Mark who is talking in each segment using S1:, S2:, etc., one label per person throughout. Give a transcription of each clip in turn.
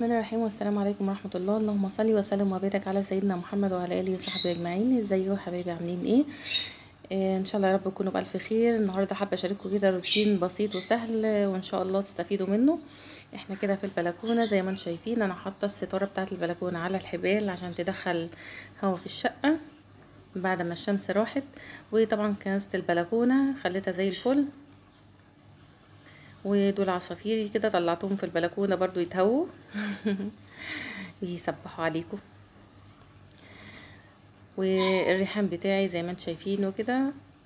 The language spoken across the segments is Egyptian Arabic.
S1: الرحمن الرحيم والسلام عليكم ورحمة الله اللهم صل وسلم وبارك على سيدنا محمد وعلى آله وصحبه أجمعين ازيكم يا حبايبي عاملين ايه آه ان شاء الله يا رب تكونوا بألف خير النهارده حابة اشارككم كده روتين بسيط وسهل آه، وان شاء الله تستفيدوا منه احنا كده في البلكونة زي ما انتم شايفين انا حاطة الستارة بتاعة البلكونة على الحبال عشان تدخل هوا في الشقة بعد ما الشمس راحت وطبعا كنست البلكونة خليتها زي الفل ودول عصافيري كده طلعتهم في البلكونه برضو يتهووا ويسبحوا عليكم والريحان بتاعي زي ما انتم شايفينه كده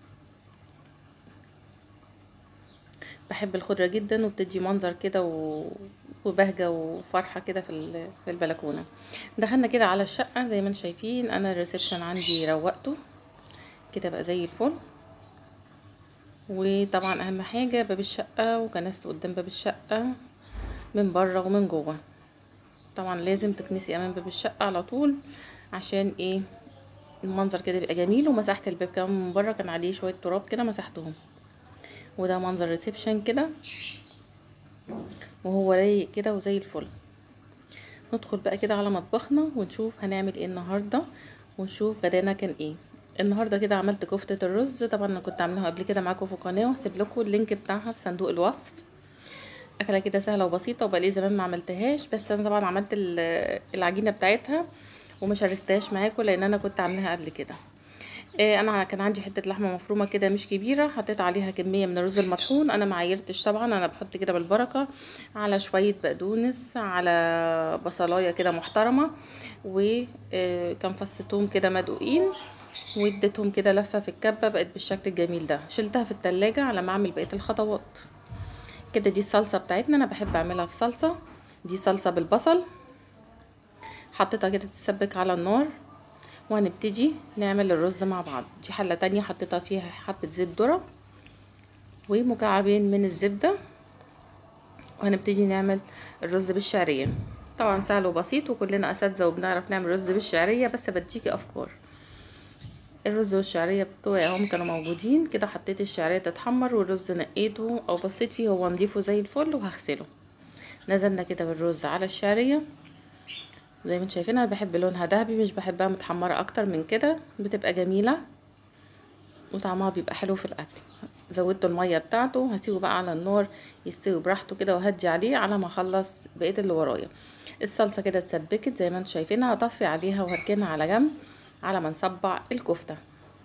S1: بحب الخضره جدا وبتدي منظر كده و... وبهجه وفرحه كده في ال- في البلكونه دخلنا كده على الشقه زي ما انتم شايفين انا الريسبشن عندي روقته كده بقى زي الفل وطبعا اهم حاجه باب الشقه وكنست قدام باب الشقه من بره ومن جوه طبعا لازم تكنسي امام باب الشقه على طول عشان ايه المنظر كده يبقى جميل ومسحت الباب كمان من بره كان عليه شويه تراب كده مسحتهم وده منظر ريسبشن كده وهو رايق كده وزي الفل ندخل بقى كده على مطبخنا ونشوف هنعمل ايه النهارده ونشوف غدانا كان ايه النهارده كده عملت كفتة الرز طبعا انا كنت عاملاها قبل كده معاكم في القناه وهسيب لكم اللينك بتاعها في صندوق الوصف اكله كده سهله وبسيطه وبقالي زمان ما عملتهاش بس انا طبعا عملت ال- العجينه بتاعتها وما شاركتهاش معاكم لان انا كنت عاملاها قبل كده إيه انا كان عندي حته لحمه مفرومه كده مش كبيره حطيت عليها كميه من الرز المطحون انا ما عيرتش طبعا انا بحط كده بالبركه على شويه بقدونس على بصلايه كده محترمه وكان فص توم كده مدقوقين واديتهم كده لفه في الكبه بقت بالشكل الجميل ده شلتها في التلاجة على ما اعمل بقيه الخطوات كده دي الصلصه بتاعتنا انا بحب اعملها في صلصه دي صلصه بالبصل حطيتها كده تتسبك على النار وهنبتدي نعمل الرز مع بعض دي حله تانية حطيتها فيها حبه زيت ذره ومكعبين من الزبده وهنبتدي نعمل الرز بالشعريه طبعا سهل وبسيط وكلنا اساتذه وبنعرف نعمل رز بالشعريه بس بديكي افكار الرز والشعريه بتوعي اهم كانوا موجودين كده حطيت الشعريه تتحمر والرز نقيته او بصيت فيه هو نضيفه زي الفل وهغسله نزلنا كده بالرز على الشعريه زي ما انتم شايفين انا بحب لونها ذهبي مش بحبها متحمره اكتر من كده بتبقى جميله وطعمها بيبقى حلو في الاكل زودت الميه بتاعته هسيبه بقى على النار يستوي براحته كده وهدي عليه على ما اخلص بقيه اللي ورايا الصلصه كده اتسبكت زي ما انتم شايفينها هطفي عليها وهركنها على جنب على ما نصبع الكفته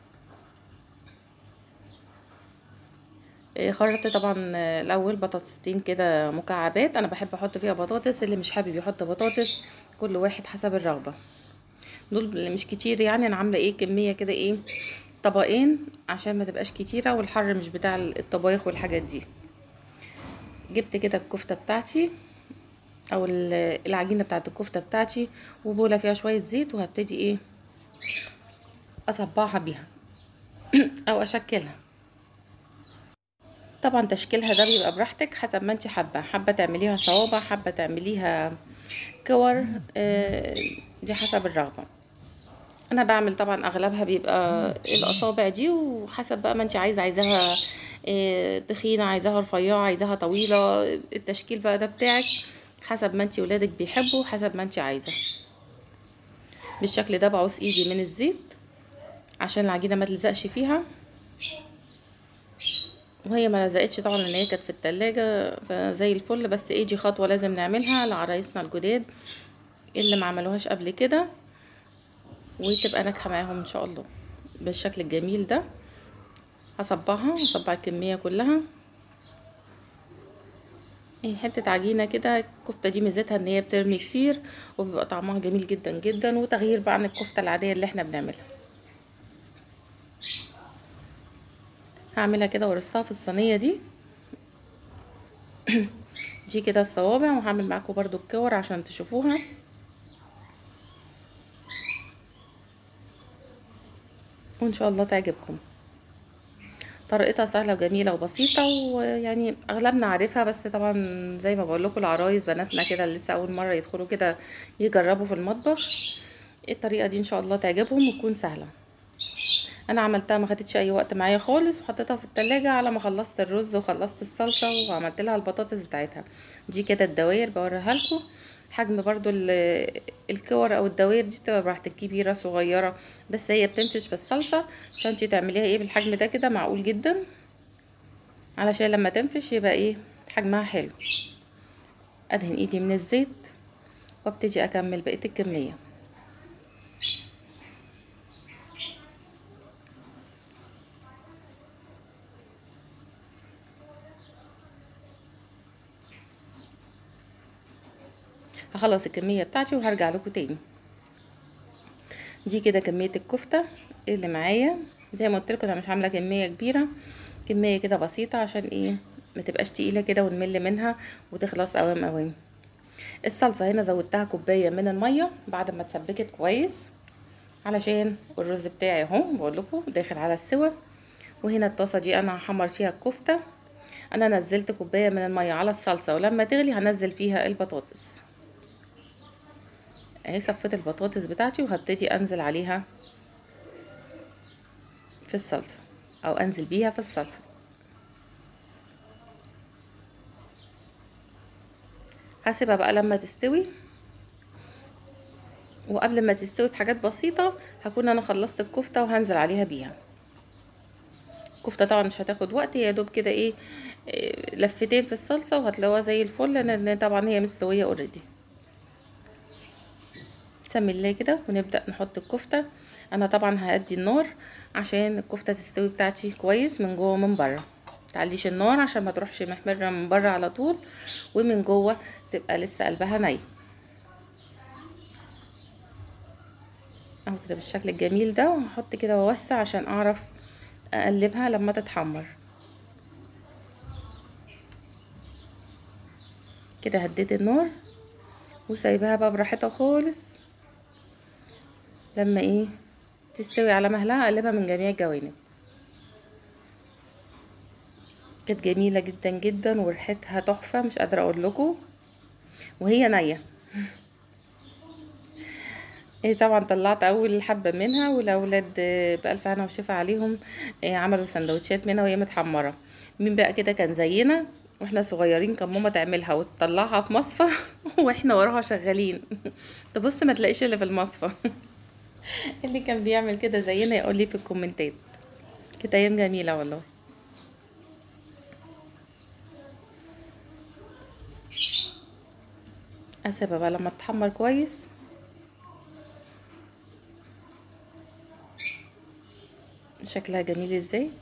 S1: إيه، خرطت طبعا آه، الاول بطاطستين كده مكعبات انا بحب احط فيها بطاطس اللي مش حابب يحط بطاطس كل واحد حسب الرغبه دول اللي مش كتير يعني انا عامله ايه كميه كده ايه طبقين عشان ما تبقاش كتيره والحر مش بتاع الطبايخ والحاجات دي جبت كده الكفته بتاعتي او ال- العجينه بتاعت الكفته بتاعتي وبوله فيها شويه زيت وهبتدي ايه اصبعها بيها او اشكلها طبعا تشكيلها ده بيبقى براحتك حسب ما انت حابه حابه تعمليها صوابع حابه تعمليها كور آه، دي حسب الرغبه انا بعمل طبعا اغلبها بيبقى الاصابع دي وحسب بقى ما انت عايزه عايزاها آه، تخينه عايزاها رفيعه عايزاها طويله التشكيل بقى ده بتاعك حسب ما انت ولادك بيحبوا حسب ما انت عايزه بالشكل ده بعوز ايدي من الزيت عشان العجينه ما تلزقش فيها وهي ما لزقتش طبعا لان هي كانت في التلاجة فزي الفل بس ايه دي خطوه لازم نعملها لعرايسنا الجداد اللي ما عملوهاش قبل كده وتبقى ناجحه معاهم ان شاء الله بالشكل الجميل ده هصبعها هصبع الكميه كلها ايه حته عجينه كده الكفته دي ميزتها ان هي بترمي كتير وبيبقى طعمها جميل جدا جدا وتغيير بقى عن الكفته العاديه اللي احنا بنعملها هعملها كده وارصها في الصينيه دي دي كده الصوابع وهعمل معاكم برضو الكور عشان تشوفوها وان شاء الله تعجبكم طريقتها سهله وجميله وبسيطه ويعني اغلبنا عارفها بس طبعا زي ما بقول لكم العرايس بناتنا كده اللي لسه اول مره يدخلوا كده يجربوا في المطبخ الطريقه دي ان شاء الله تعجبهم وتكون سهله انا عملتها ما خدتش اي وقت معايا خالص وحطيتها في التلاجة على ما خلصت الرز وخلصت الصلصه وعملت لها البطاطس بتاعتها دي كده الدواير بوريها لكم حجم برضو ال- الكور او الدوائر دي بتبقى براحتك كبيره صغيره بس هي بتنفش في الصلصه فانتي تعمليها ايه بالحجم ده كده معقول جدا علشان لما تنفش يبقى ايه حجمها حلو ادهن ايدي من الزيت وابتدي اكمل بقيه الكميه هخلص الكميه بتاعتي وهرجع لكم تاني دي كده كميه الكفته اللي معايا زي ما قلت لكم انا مش عامله كميه كبيره كميه كده بسيطه عشان ايه ما تبقاش تقيله كده ونمل منها وتخلص اوام اوام الصلصه هنا زودتها كوبايه من الميه بعد ما اتسبكت كويس علشان الرز بتاعي اهو بقول لكم داخل على السوا وهنا الطاسه دي انا هحمر فيها الكفته انا نزلت كوبايه من الميه على الصلصه ولما تغلي هنزل فيها البطاطس اهي صفيت البطاطس بتاعتي وهبتدي انزل عليها في الصلصه او انزل بيها في الصلصه هسيبها بقى لما تستوي وقبل ما تستوي بحاجات بسيطة هكون انا خلصت الكفتة وهنزل عليها بيها الكفتة طبعا مش هتاخد وقت يا دوب كده ايه إيه، لفتين في الصلصة وهتلاقوها زي الفل لان طبعا هي مستوية اوريدي نسمي الله كده ونبدأ نحط الكفتة انا طبعا هأدي النار عشان الكفتة تستوي بتاعتي كويس من جوه ومن بره تعليش النار عشان ما تروحش محمرة من بره على طول ومن جوه تبقى لسه قلبها ني اهو كده بالشكل الجميل ده وهحط كده واوسع عشان اعرف اقلبها لما تتحمر كده هديت النار وسايباها بقى براحتها خالص لما ايه تستوي على مهلها اقلبها من جميع الجوانب كانت جميلة جدا جدا وريحتها تحفة مش قادرة اقول لكم وهي نية ايه طبعا طلعت اول حبة منها والاولاد آه، بألف هنا وشفا عليهم آه، عملوا سندوتشات منها وهي متحمرة مين بقى كده كان زينا واحنا صغيرين كان ماما تعملها وتطلعها في مصفى واحنا وراها شغالين تبص ما تلاقيش اللي في المصفى اللي كان بيعمل كده زينا يقول لي في الكومنتات كانت ايام جميلة والله اسيبها بقى لما تتحمر كويس شكلها جميل ازاي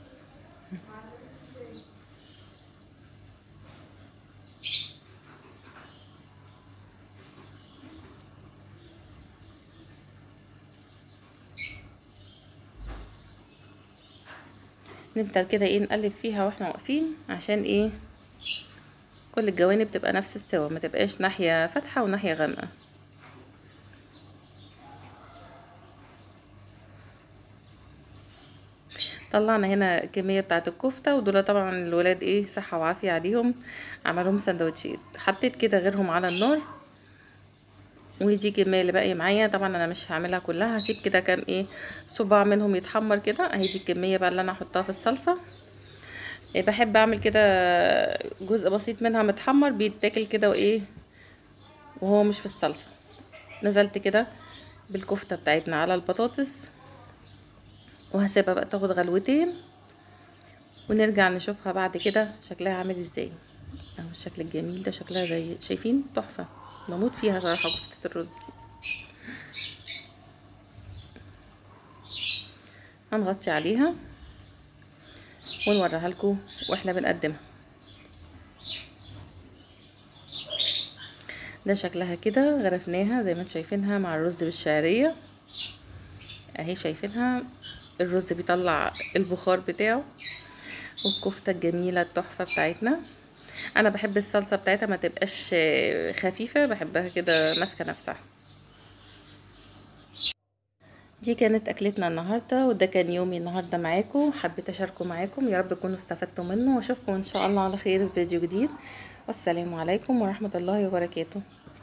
S1: نفضل كده ايه نقلب فيها واحنا واقفين عشان ايه كل الجوانب تبقى نفس السوا ما تبقاش ناحية فاتحة وناحية غامقة طلعنا هنا الكمية بتاعت الكفتة ودول طبعا الولاد ايه صحة وعافية عليهم عملهم سندوتشات حطيت كده غيرهم على النار ودي كمية اللي باقية معايا طبعا انا مش هعملها كلها هسيب كده كام ايه صباع منهم يتحمر كده اهي دي الكمية بقى اللي انا هحطها في الصلصة إيه بحب اعمل كده جزء بسيط منها متحمر بيتاكل كده وايه وهو مش في الصلصة نزلت كده بالكفتة بتاعتنا على البطاطس وهسيبها بقى تاخد غلوتين ونرجع نشوفها بعد كده شكلها عامل ازاي اهو الشكل الجميل ده شكلها زي شايفين تحفة بموت فيها صراحة كفتة الرز هنغطي عليها ونوريها لكم واحنا بنقدمها ده شكلها كده غرفناها زي ما انتم شايفينها مع الرز بالشعرية اهي شايفينها الرز بيطلع البخار بتاعه والكفتة الجميلة التحفة بتاعتنا انا بحب الصلصة بتاعتها ما تبقاش خفيفة بحبها كده ماسكة نفسها دي كانت اكلتنا النهارده وده كان يومي النهارده معاكم حبيت اشاركه معاكم يا رب تكونوا استفدتوا منه واشوفكم ان شاء الله على خير في فيديو جديد والسلام عليكم ورحمه الله وبركاته